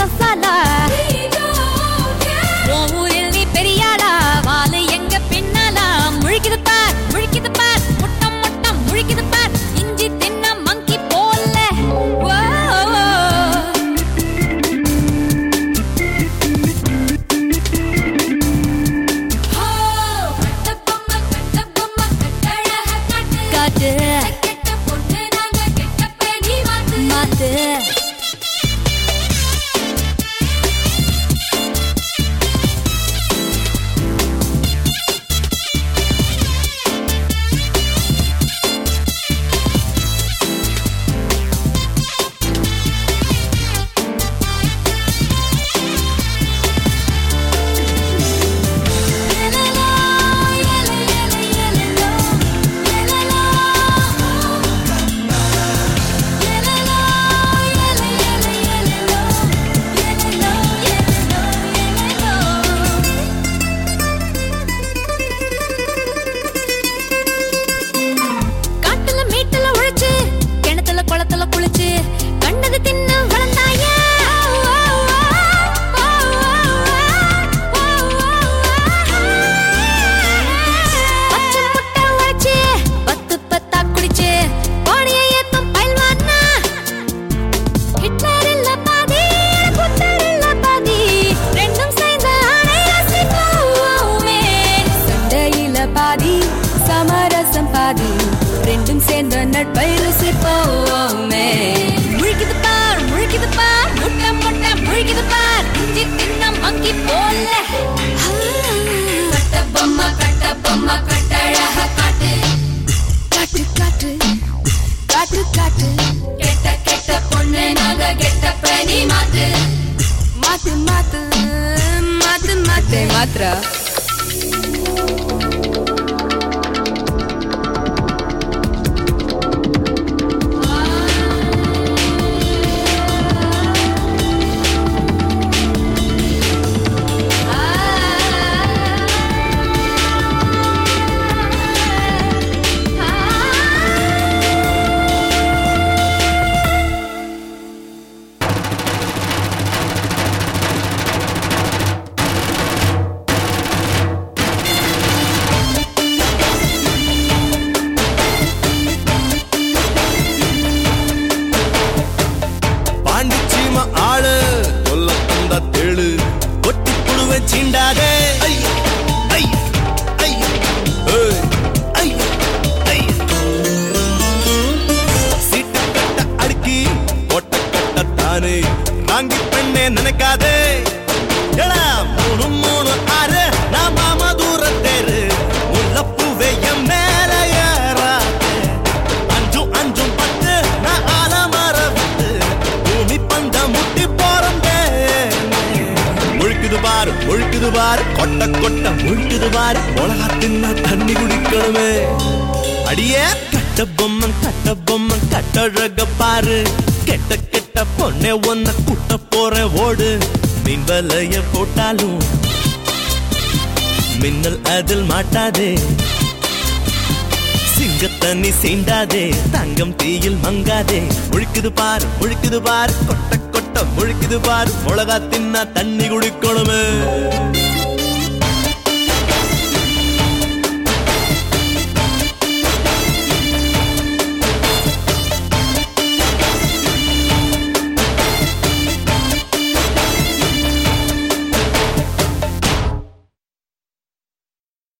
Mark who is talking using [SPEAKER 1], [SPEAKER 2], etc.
[SPEAKER 1] சசாலா உன் ஊரில் நீ பெரியாளா வாலு எங்க பின்னாலா முழிக்குது பார் முழிக்குது பார் முட்டம் முட்டம் முழிக்குது பார் இஞ்சி தின்ன மங்கி போல ஓ, ஓ, ஓ. காட்டு மாத்து காட்டுல மேட்டுல உழைச்சு கிணத்துல குளத்துல குளிச்சு கண்டது தின்னு வளர்ந்தாயா பச்சை முட்டை உழைச்சு பத்து பத்தா குடிச்சு பாடியை ஏத்தும் பயில்வானா ஹிட்லர் இல்ல பாதி புத்தர் இல்ல பாதி ரெண்டும் சேர்ந்த ஆணை ரசிப்போமே சண்டையில பாதி சமரசம் பாதி ரெண்டும் சேர்ந்த நட்பை ருசிப்போமே முழிக்குது பார் முழிக்குது பார் முட்டை முட்டை முழிக்குது பார் இஞ்சி தின்ன மங்கி போல கட்ட பொம்மை கட்ட பொம்மை கட்டழக காட்டு காட்டு காட்டு காட்டு காட்டு கெட்ட கெட்ட பொண்ணு நாங்க கெட்ட பணி மாத்து மாத்து மாத்து மாத்து மாத்து மாத்ரா
[SPEAKER 2] பாண்டிச்சீம ஆளு கொல்ல தந்த தேளு கொட்டி புடுவ சீண்டாதே ஐ, ஐ, ஐ, ஏய், ஐ, ஐ. சீட்டு கட்ட அடுக்கி கோட்டை கட்டத்தானே வாங்கி பெண்ணே நினைக்காதே எடா, மூணு மூணு ஆறு நான் மாமா தூரத்தேரு முல்லப்பூவே என் மேல ஏறாதே அஞ்சும் அஞ்சும் பத்து நான் ஆலமர விட்டு பூமி பந்த முட்டி போறந்தே முழுக்குது பாரு முழுக்குது பாரு கொட்ட கொட்ட முழுக்குது பாரு மிளகா தின்னா தண்ணி குடிக்கணுமே அடியே கட்ட பொம்மன் கட்ட பொம்மன் கட்டழக பாரு கெட்ட கெட்ட பொண்ணே ஒன்ன குட்ட போறேன் ஓடு மீன் வலைய போட்டாலும் மின்னல் அதில் மாட்டாதே சிங்கத்தண்ணி சீண்டாதே தங்கம் தீயில் மங்காதே முழிக்குது பாரு முழிக்குது பாரு கொட்ட கொட்ட முழிக்குது பாரு மிளகா தின்னா தண்ணி குடிக்கணுமே